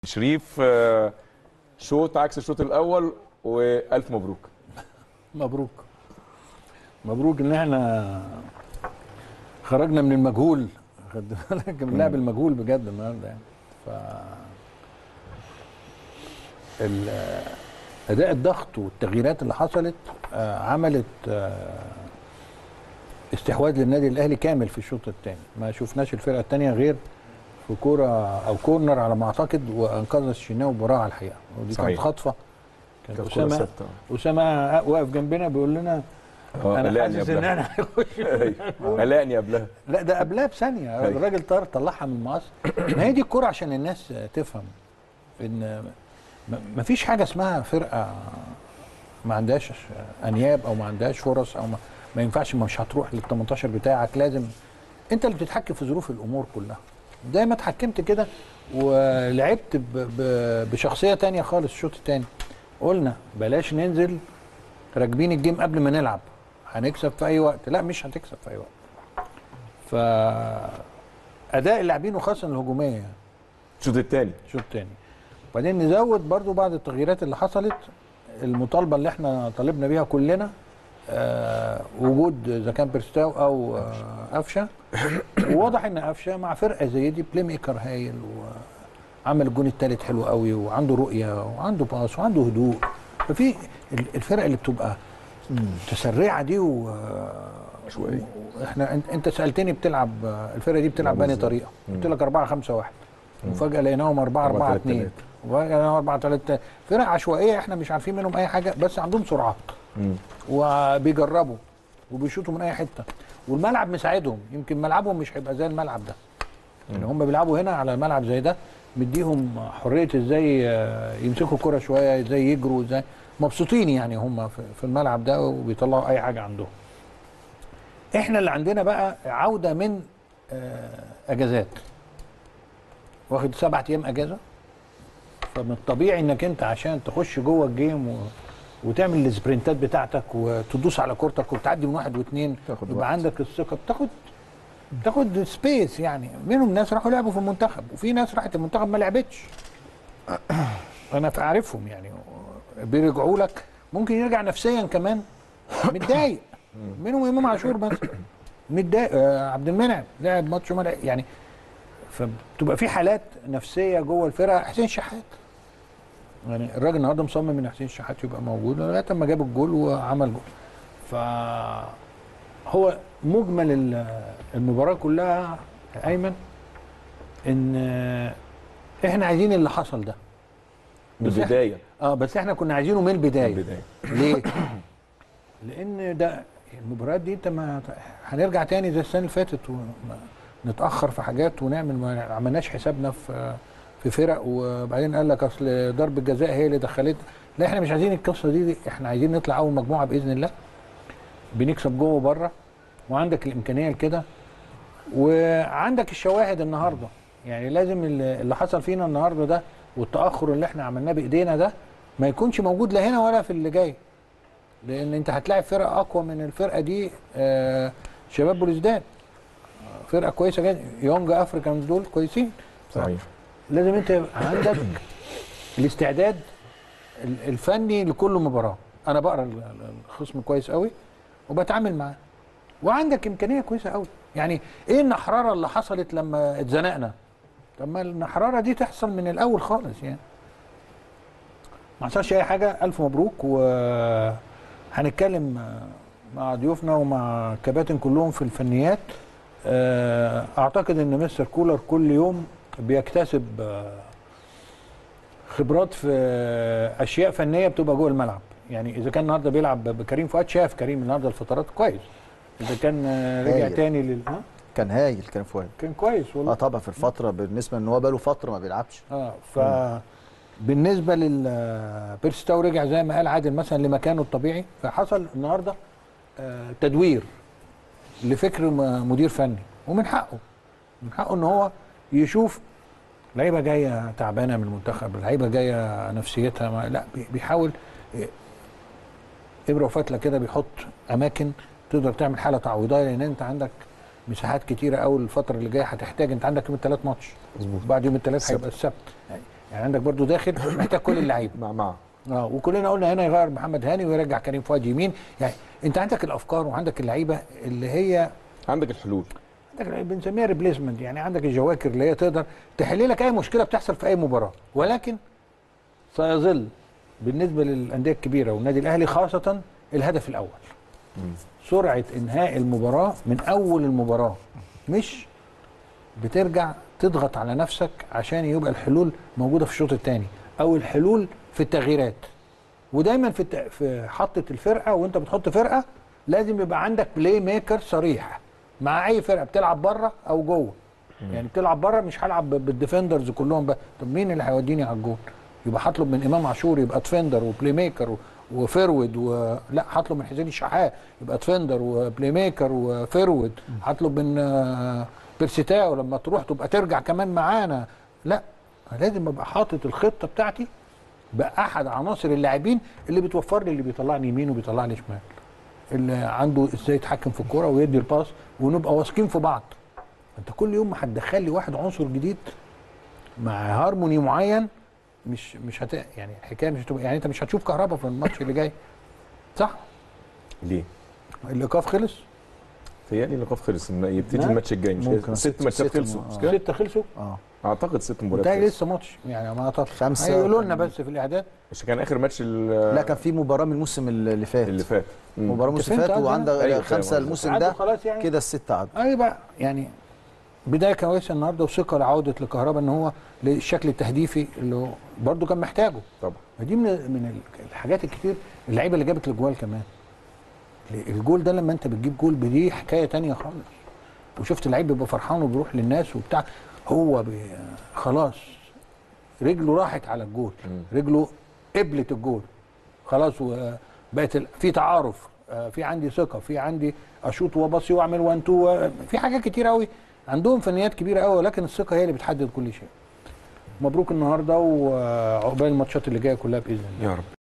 شريف آه، شوط عكس الشوط الاول والف مبروك مبروك مبروك ان احنا خرجنا من المجهول خد بالك من لعب المجهول بجد النهارده يعني ف ال- اداء الضغط والتغييرات اللي حصلت آه، عملت آه، استحواذ للنادي الاهلي كامل في الشوط الثاني ما شفناش الفرقه الثانيه غير في كوره او كورنر على ما اعتقد وانقذ الشناوي براعه الحقيقه ودي كانت صحيح. خطفه كانت كانت كرة اسامه ثابتة. اسامه واقف جنبنا بيقول لنا آه، انا قلقني حاسس ان قبلها. احنا هنخش أيوة. قلقني قبلها لا ده قبلها بثانيه أيوة. الراجل طار طلعها من المقص ما هي دي الكوره عشان الناس تفهم ان ما فيش حاجه اسمها فرقه ما عندهاش انياب او ما عندهاش فرص او ما, ما ينفعش مش هتروح لل 18 بتاعك لازم انت اللي بتتحكم في ظروف الامور كلها زي ما اتحكمت كده ولعبت ب- ب- بشخصيه تانية خالص الشوط التاني قلنا بلاش ننزل راكبين الجيم قبل ما نلعب هنكسب في اي وقت لا مش هتكسب في اي وقت ف اداء اللاعبين وخاصه الهجوميه يعني الشوط الثاني الشوط الثاني وبعدين نزود برضو بعض التغييرات اللي حصلت المطالبه اللي احنا طالبنا بيها كلنا آه وجود اذا كان بيرستاو او آه قفشه وواضح ان قفشه مع فرقه زي دي بلاي ميكر هايل وعمل الجون الثالث حلو قوي وعنده رؤيه وعنده باص وعنده هدوء ففي ال- الفرق اللي بتبقى متسرعه دي و عشوائية. احنا انت, انت سالتني بتلعب الفرقه دي بتلعب بأنهي طريقه قلت لك 4 5 1 وفجاه لقيناهم 4 4 4 2 وفجاه لقيناهم 4 3 فرق عشوائيه احنا مش عارفين منهم اي حاجه بس عندهم سرعات مم. وبيجربوا وبيشوطوا من اي حته والملعب مساعدهم يمكن ملعبهم مش هيبقى زي الملعب ده يعني هم بيلعبوا هنا على ملعب زي ده مديهم حريه ازاي آه، يمسكوا الكره شويه ازاي يجروا ازاي مبسوطين يعني هم في في الملعب ده وبيطلعوا اي حاجه عندهم احنا اللي عندنا بقى عوده من آه، اجازات واخد سبعة ايام اجازه فمن الطبيعي انك انت عشان تخش جوه الجيم و... وتعمل السبرنتات بتاعتك وتدوس على كورتك وتعدي من واحد واثنين تاخد يبقى وقت. عندك الثقه بتاخد تاخد سبيس يعني منهم ناس راحوا لعبوا في المنتخب وفي ناس راحت المنتخب ما لعبتش انا اعرفهم يعني بيرجعوا لك ممكن يرجع نفسيا كمان متضايق منهم امام عاشور مثلا متضايق آه عبد المنعم لعب ماتش وما لعب. يعني فبتبقى في حالات نفسيه جوه الفرقه حسين شحات يعني الراجل النهارده مصمم ان حسين شحات يبقى موجود لغايه اما جاب الجول وعمل جول ف هو مجمل ال- المباراه كلها يا ايمن ان احنا عايزين اللي حصل ده من بس إحنا- البدايه اه بس احنا كنا عايزينه من البدايه من البدايه ليه؟ لان ده المباريات دي انت ما هنرجع تاني زي السنه اللي فاتت ونتاخر في حاجات ونعمل ما عملناش حسابنا في في فرق وبعدين قال لك اصل ضربه الجزاء هي اللي دخلت لا احنا مش عايزين القصه دي, دي احنا عايزين نطلع اول مجموعه باذن الله بنكسب جوه وبره وعندك الامكانيه لكده وعندك الشواهد النهارده يعني لازم اللي اللي حصل فينا النهارده ده والتاخر اللي احنا عملناه بايدينا ده ما يكونش موجود لا هنا ولا في اللي جاي لان انت هتلاعب فرقه اقوى من الفرقه دي آه شباب بلوزداد فرقه كويسه جدا يونج افريكانز دول كويسين صحيح لازم انت يبقى عندك الاستعداد ال- الفني لكل مباراه انا بقرا ال- ال- الخصم كويس قوي وبتعامل معاه وعندك امكانيه كويسه قوي يعني ايه النحراره اللي حصلت لما اتزنقنا طب ما النحراره دي تحصل من الاول خالص يعني ما حصلش اي حاجه الف مبروك وهنتكلم مع ضيوفنا ومع الكباتن كلهم في الفنيات آه، اعتقد ان مستر كولر كل يوم بيكتسب آه، خبرات في آه، اشياء فنيه بتبقى جوه الملعب يعني اذا كان النهارده بيلعب بكريم فؤاد شاف كريم النهارده الفترات كويس اذا كان آه، رجع هايل. تاني لل ها؟ كان هايل كان فؤاد كان كويس اه والله طبعا في الفتره بالنسبه ان هو بقاله فتره ما بيلعبش اه ف بالنسبه لل بيرستاو رجع زي ما قال عادل مثلا لمكانه الطبيعي فحصل النهارده آه، تدوير لفكر م- مدير فني ومن حقه من حقه ان هو يشوف لعيبه جايه تعبانه من المنتخب لعيبه جايه نفسيتها ما لا بي- بيحاول ي- ابره وفتله كده بيحط اماكن تقدر تعمل حاله تعويضيه لان انت عندك مساحات كتيره قوي الفتره اللي جايه هتحتاج انت عندك يوم الثلاث ماتش مظبوط بعد يوم الثلاث هيبقى السبت يعني يعني عندك برضو داخل محتاج كل اللعيبه مع مع اه وكلنا قلنا هنا يغير محمد هاني ويرجع كريم فؤاد يمين يعني انت عندك الافكار وعندك اللعيبه اللي هي عندك الحلول عندك اللي بنسميها ريبليسمنت يعني عندك الجواكر اللي هي تقدر تحل لك اي مشكله بتحصل في اي مباراه ولكن سيظل بالنسبه للانديه الكبيره والنادي الاهلي خاصه الهدف الاول سرعه انهاء المباراه من اول المباراه مش بترجع تضغط على نفسك عشان يبقى الحلول موجوده في الشوط الثاني او الحلول في التغييرات ودايما في الت... في حطه الفرقه وانت بتحط فرقه لازم يبقى عندك بلاي ميكر صريح مع اي فرقه بتلعب بره او جوه يعني بتلعب بره مش هلعب ب- بالديفندرز كلهم بقى طب مين اللي هيوديني على الجول يبقى هطلب من امام عاشور يبقى ديفندر وبلاي ميكر و... وفيرود و... لا هطلب من حسين الشحات يبقى ديفندر وبلاي ميكر وفيرود هطلب من آه، بيرسيتاو لما تروح تبقى ترجع كمان معانا لا لازم ابقى حاطط الخطه بتاعتي باحد عناصر اللاعبين اللي بتوفر لي اللي بيطلعني يمين وبيطلعني شمال اللي عنده ازاي يتحكم في الكوره ويدي الباس ونبقى واثقين في بعض انت كل يوم هتدخل لي واحد عنصر جديد مع هارموني معين مش مش هت يعني الحكايه مش هتبقى يعني انت مش هتشوف كهربا في الماتش اللي جاي صح ليه؟ الايقاف خلص تهيألي الايقاف خلص إن يبتدي لا. الماتش الجاي مش ممكن. ست ست- ماتشات ست خلصوا م- مش آه. كده؟ ستة خلصوا اه اعتقد ست مباريات بتاعي خلصوا. لسه ماتش يعني ما اعتقدش خمسة هيقولوا لنا وكان- بس في الاعداد مش كان اخر ماتش ال- لا كان في مباراه من الموسم اللي فات اللي فات مم. مباراه أنت الموسم فهمت اللي فات قصدي؟ وعندك أيوة، فاهم خمسه قصدك. الموسم عدوا ده خلاص يعني كده الست عدوا اي بقى يعني بدايه كويسه النهارده وثقه لعوده لكهربا ان هو للشكل التهديفي اللي هو برده كان محتاجه طبعا فدي من من الحاجات الكتير اللعيبه اللي جابت الجوال كمان الجول ده لما انت بتجيب جول دي حكايه تانية خالص وشفت اللعيب بيبقى فرحان وبيروح للناس وبتاع هو بي خلاص رجله راحت على الجول رجله قبلت الجول خلاص وبقت ال- في تعارف آه، في عندي ثقه في عندي اشوط وابصي واعمل وان تو في حاجات كتير قوي عندهم فنيات كبيره قوي ولكن الثقه هي اللي بتحدد كل شيء مبروك النهارده وعقبال الماتشات اللي جايه كلها باذن الله يا رب